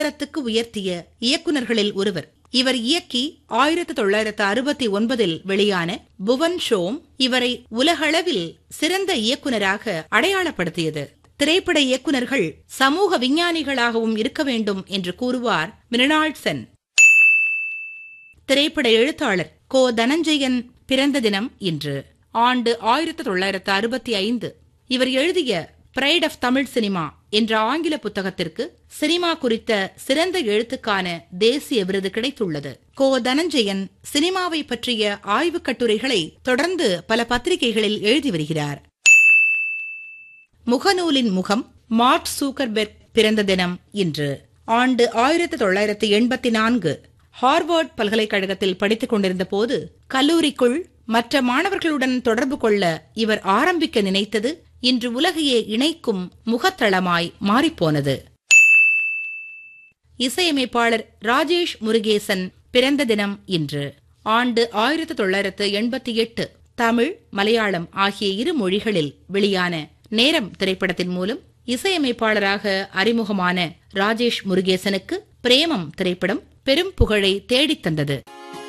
உயரத்துக்கு உயர்த்திய இயக்குனர்களில் ஒருவர் இவர் இயக்கி ஆயிரத்து தொள்ளாயிரத்து அறுபத்தி ஒன்பதில் வெளியான புவன் ஷோம் இவரை உலகளவில் சிறந்த இயக்குனராக அடையாளப்படுத்தியது திரைப்பட இயக்குனர்கள் சமூக விஞ்ஞானிகளாகவும் இருக்க வேண்டும் என்று கூறுவார் மிருணாள் சென் திரைப்பட எழுத்தாளர் கோ தனஞ்சயன் பிறந்த தினம் இன்று ஆண்டு ஆயிரத்து தொள்ளாயிரத்து அறுபத்தி ஐந்து இவர் எழுதிய பிரைட் ஆஃப் தமிழ் சினிமா என்ற ஆங்கில புத்தகத்திற்கு சினிமா குறித்த சிறந்த எழுத்துக்கான தேசிய விருது கிடைத்துள்ளது கோ தனஞ்சயன் சினிமாவை பற்றிய ஆய்வுக் கட்டுரைகளை தொடர்ந்து பல பத்திரிகைகளில் எழுதி வருகிறார் முகநூலின் முகம் மார்க் சூக்கர்பெர்க் பிறந்த தினம் இன்று ஆண்டு ஆயிரத்து தொள்ளாயிரத்து எண்பத்தி நான்கு ஹார்வர்ட் பல்கலைக்கழகத்தில் படித்துக் கொண்டிருந்த போது கல்லூரிக்குள் மற்ற மாணவர்களுடன் தொடர்பு கொள்ள இவர் ஆரம்பிக்க நினைத்தது இன்று உலகையே இணைக்கும் முகத்தளமாய் மாறிப்போனது இசையமைப்பாளர் ராஜேஷ் முருகேசன் பிறந்த தினம் இன்று ஆண்டு ஆயிரத்து தொள்ளாயிரத்து எண்பத்தி எட்டு தமிழ் மலையாளம் ஆகிய இரு மொழிகளில் வெளியான நேரம் திரைப்படத்தின் மூலம் இசையமைப்பாளராக அறிமுகமான ராஜேஷ் முருகேசனுக்கு பிரேமம் திரைப்படம் பெரும் புகழை தேடித் தந்தது